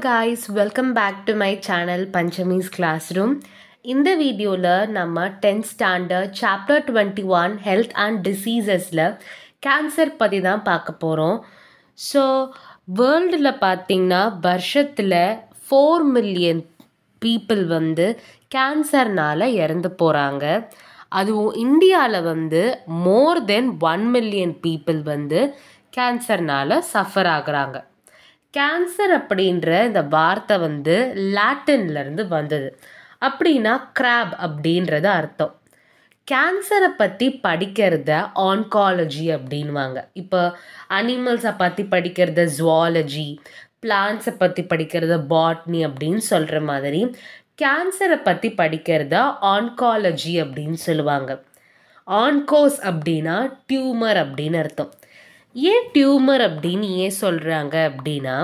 guys, welcome back to my channel Panchami's Classroom. இந்த வீடியோவில் நம்ம 10th standard chapter twenty one health and டிசீசஸில் cancer பற்றி தான் பார்க்க போகிறோம் ஸோ வேர்ல்டில் பார்த்திங்கன்னா வருஷத்தில் ஃபோர் மில்லியன் பீப்புள் வந்து கேன்சர்னால் இறந்து போகிறாங்க அதுவும் இந்தியாவில் வந்து more than one million people வந்து கேன்சர்னால் சஃபர் ஆகுறாங்க கேன்சர் அப்படின்ற இந்த வார்த்தை வந்து லாட்டின்லேருந்து வந்தது அப்படின்னா கிராப் அப்படின்றது அர்த்தம் கேன்சரை பற்றி படிக்கிறத ஆன்காலஜி அப்படின்வாங்க இப்போ அனிமல்ஸை பற்றி படிக்கிறத ஜுவாலஜி பிளான்ஸை பற்றி படிக்கிறத பாட்னி அப்படின்னு சொல்கிற மாதிரி கேன்சரை பற்றி படிக்கிறத ஆன்காலஜி அப்படின்னு சொல்லுவாங்க ஆன்கோஸ் அப்படின்னா டியூமர் அப்படின்னு அர்த்தம் ஏன் டியூமர் அப்படின்னு ஏன் சொல்கிறாங்க அப்படின்னா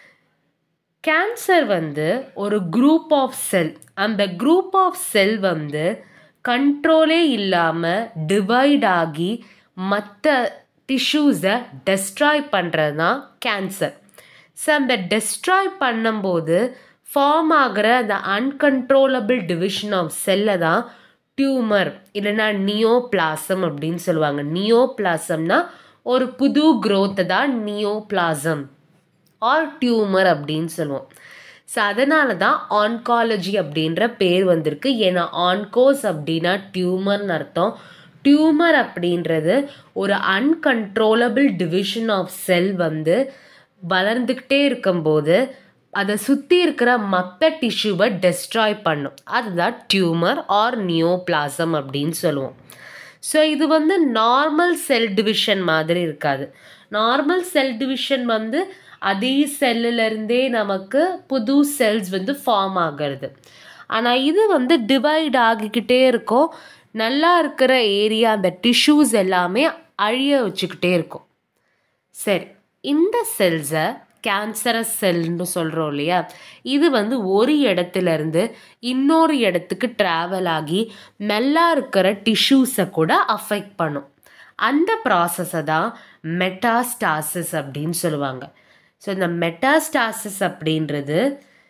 கேன்சர் வந்து ஒரு குரூப் ஆஃப் செல் அந்த குரூப் ஆஃப் செல் வந்து கண்ட்ரோலே இல்லாமல் டிவைட் ஆகி மற்ற டிஷ்யூஸை டெஸ்ட்ராய் பண்ணுறது தான் கேன்சர் ஸோ அந்த டெஸ்ட்ராய் பண்ணும்போது ஃபார்ம் ஆகிற அந்த அன்கன்ட்ரோலபிள் டிவிஷன் ஆஃப் செல்லை தான் டியூமர் இல்லைன்னா நியோபிளாசம் அப்படின்னு சொல்லுவாங்க நியோபிளாசம்னா ஒரு புது growth தான் நியோபிளாசம் ஆர் டியூமர் அப்படின்னு சொல்லுவோம் ஸோ அதனால தான் ஆன்காலஜி அப்படின்ற பேர் வந்திருக்கு ஏன்னா ஆன்கோஸ் அப்படின்னா டியூமர்னு அர்த்தம் டியூமர் அப்படின்றது ஒரு அன்கன்ட்ரோலபிள் டிவிஷன் ஆஃப் செல் வந்து வளர்ந்துக்கிட்டே இருக்கும்போது அதை சுற்றி இருக்கிற மற்ற டிஷ்யூவை டெஸ்ட்ராய் பண்ணும் அதுதான் டியூமர் ஆர் நியோபிளாசம் அப்படின்னு சொல்லுவோம் ஸோ இது வந்து நார்மல் செல் டிவிஷன் மாதிரி இருக்காது நார்மல் செல் டிவிஷன் வந்து அதே செல்லுலேருந்தே நமக்கு புது செல்ஸ் வந்து ஃபார்ம் ஆகிறது ஆனால் இது வந்து டிவைட் ஆகிக்கிட்டே இருக்கும் நல்லா இருக்கிற ஏரியா அந்த டிஷ்யூஸ் எல்லாமே அழிய வச்சுக்கிட்டே இருக்கும் சரி இந்த செல்ஸை கேன்சரஸ் செல்னு சொல்கிறோம் இல்லையா இது வந்து ஒரு இடத்துல இருந்து இன்னொரு இடத்துக்கு ட்ராவல் ஆகி நல்லா இருக்கிற டிஷ்யூஸை கூட அஃபெக்ட் பண்ணும் அந்த ப்ராசஸை தான் மெட்டாஸ்டாசிஸ் அப்படின்னு சொல்லுவாங்க ஸோ இந்த மெட்டாஸ்டாசிஸ் அப்படின்றது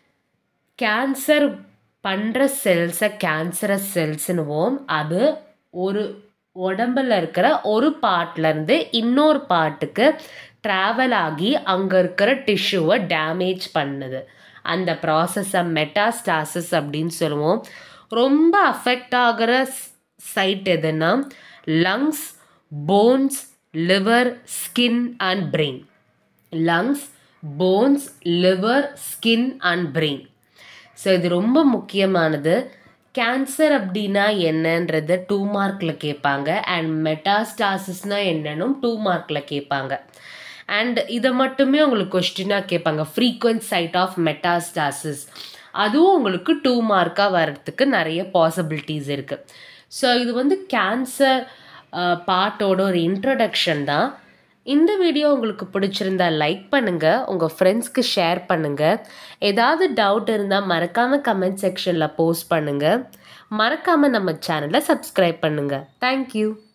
கேன்சர் பண்ணுற செல்ஸை கேன்சரஸ் செல்ஸ்னுவோம் அது ஒரு உடம்புல இருக்கிற ஒரு பார்ட்லேருந்து இன்னொரு பார்ட்டுக்கு ட்ராவல் ஆகி அங்கே இருக்கிற டிஷ்யூவை டேமேஜ் பண்ணுது அந்த ப்ராசஸை மெட்டாஸ்டாசிஸ் அப்படின்னு சொல்லுவோம் ரொம்ப அஃபெக்ட் ஆகிற சைட் எதுன்னா lungs bones liver skin and brain lungs bones liver skin and brain so இது ரொம்ப முக்கியமானது கேன்சர் அப்படின்னா என்னன்றது டூ மார்க்கில் கேட்பாங்க அண்ட் மெட்டாஸ்டாசிஸ்னால் என்னன்னும் டூ மார்க்கில் கேட்பாங்க அண்ட் இதை மட்டுமே உங்களுக்கு கொஸ்டினாக கேட்பாங்க ஃப்ரீக்வன்ட் சைட் ஆஃப் மெட்டாஸ்டாசிஸ் அதுவும் உங்களுக்கு டூ மார்க்காக வர்றதுக்கு நிறைய பாசிபிலிட்டிஸ் இருக்குது ஸோ இது வந்து கேன்சர் பார்ட்டோட ஒரு இன்ட்ரடக்ஷன் தான் இந்த வீடியோ உங்களுக்கு பிடிச்சிருந்தா லைக் பண்ணுங்கள் உங்கள் ஃப்ரெண்ட்ஸ்க்கு ஷேர் பண்ணுங்கள் ஏதாவது டவுட் இருந்தால் மறக்காமல் கமெண்ட் செக்ஷனில் போஸ்ட் பண்ணுங்கள் மறக்காமல் நம்ம சேனலை சப்ஸ்கிரைப் பண்ணுங்கள் தேங்க்யூ